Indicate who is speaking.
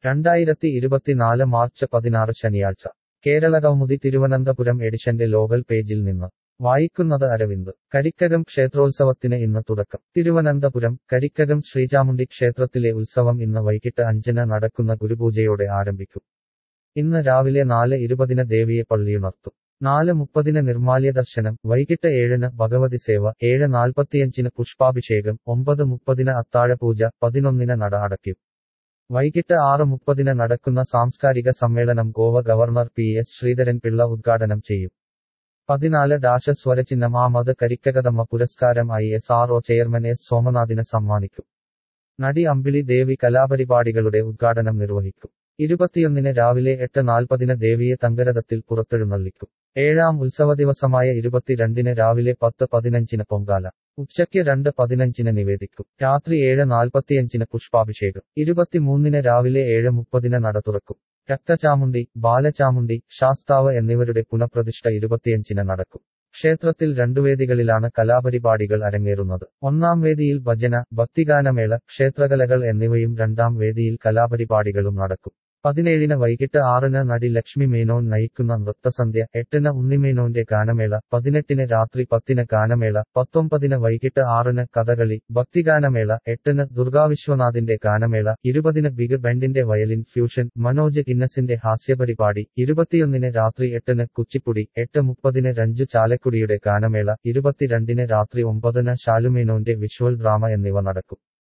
Speaker 1: രണ്ടായിരത്തി ഇരുപത്തിനാല് മാർച്ച് പതിനാറ് ശനിയാഴ്ച കേരളകൗമുദി തിരുവനന്തപുരം എഡിഷന്റെ ലോകൽ പേജിൽ നിന്ന് വായിക്കുന്നത് അരവിന്ദ് കരിക്കകം ക്ഷേത്രോത്സവത്തിന് ഇന്ന് തുടക്കം തിരുവനന്തപുരം കരിക്കകം ശ്രീചാമുണ്ഡി ക്ഷേത്രത്തിലെ ഉത്സവം ഇന്ന് വൈകിട്ട് അഞ്ചിന് നടക്കുന്ന ഗുരുപൂജയോടെ ആരംഭിക്കും ഇന്ന് രാവിലെ നാല് ഇരുപതിന് ദേവിയെ പള്ളിയുണർത്തും നാല് മുപ്പതിന് നിർമാല്യ ദർശനം വൈകിട്ട് ഏഴിന് ഭഗവതി സേവ ഏഴ് നാൽപ്പത്തിയഞ്ചിന് പുഷ്പാഭിഷേകം ഒമ്പത് മുപ്പതിന് അത്താഴപൂജ പതിനൊന്നിന് നട അടയ്ക്കും വൈകിട്ട് ആറ് മുപ്പതിന് നടക്കുന്ന സാംസ്കാരിക സമ്മേളനം Goa governor P S Sreedharan Pillai ഉദ്ഘാടനം ചെയ്യും പതിനാല് ഡാഷ സ്വരചിഹ്നം ആമത് കരിക്കകതമ്മ പുരസ്കാരം I S R O chairman S സോമനാഥിന് സമ്മാനിക്കും നടി അമ്പിളി ദേവി കലാപരിപാടികളുടെ ഉദ്ഘാടനം നിർവഹിക്കും ഇരുപത്തിയൊന്നിന് രാവിലെ എട്ട് നാൽപ്പതിന് ദേവിയെ തങ്കരഥത്തിൽ പുറത്തെഴുന്നള്ളിക്കും ഏഴാം ഉത്സവ ദിവസമായ ഇരുപത്തിരണ്ടിന് രാവിലെ പത്ത് പതിനഞ്ചിന് പൊങ്കാല ഉച്ചയ്ക്ക് രണ്ട് പതിനഞ്ചിന് നിവേദിക്കും രാത്രി ഏഴ് നാൽപ്പത്തിയഞ്ചിന് പുഷ്പാഭിഷേകം ഇരുപത്തിമൂന്നിന് രാവിലെ ഏഴ് മുപ്പതിന് നട തുറക്കും രക്തചാമുണ്ടി ബാലചാമുണ്ടി ശാസ്താവ് എന്നിവരുടെ പുനഃപ്രതിഷ്ഠ ഇരുപത്തിയഞ്ചിന് നടക്കും ക്ഷേത്രത്തിൽ രണ്ടു വേദികളിലാണ് കലാപരിപാടികൾ അരങ്ങേറുന്നത് ഒന്നാം വേദിയിൽ ഭജന ഭക്തിഗാനമേള ക്ഷേത്രകലകൾ എന്നിവയും രണ്ടാം വേദിയിൽ കലാപരിപാടികളും നടക്കും പതിനേഴിന് വൈകിട്ട് ആറിന് നടി ലക്ഷ്മി മേനോൻ നയിക്കുന്ന നൃത്തസന്ധ്യ എട്ടിന് ഉണ്ണിമേനോന്റെ ഗാനമേള പതിനെട്ടിന് രാത്രി പത്തിന് ഗാനമേള പത്തൊമ്പതിന് വൈകിട്ട് ആറിന് കഥകളി ഭക്തിഗാനമേള എട്ടിന് ദുർഗാവിശ്വനാഥിന്റെ ഗാനമേള ഇരുപതിന് ബിഗ് ബാൻഡിന്റെ വയലിൻ ഫ്യൂഷൻ മനോജ് ഇന്നസിന്റെ ഹാസ്യപരിപാടി ഇരുപത്തിയൊന്നിന് രാത്രി എട്ടിന് കുച്ചിപ്പുടി എട്ട് മുപ്പതിന് രഞ്ജു ചാലക്കുടിയുടെ ഗാനമേള ഇരുപത്തിരണ്ടിന് രാത്രി ഒമ്പതിന് ശാലുമേനോന്റെ വിഷ്വൽ ഡ്രാമ എന്നിവ നടക്കും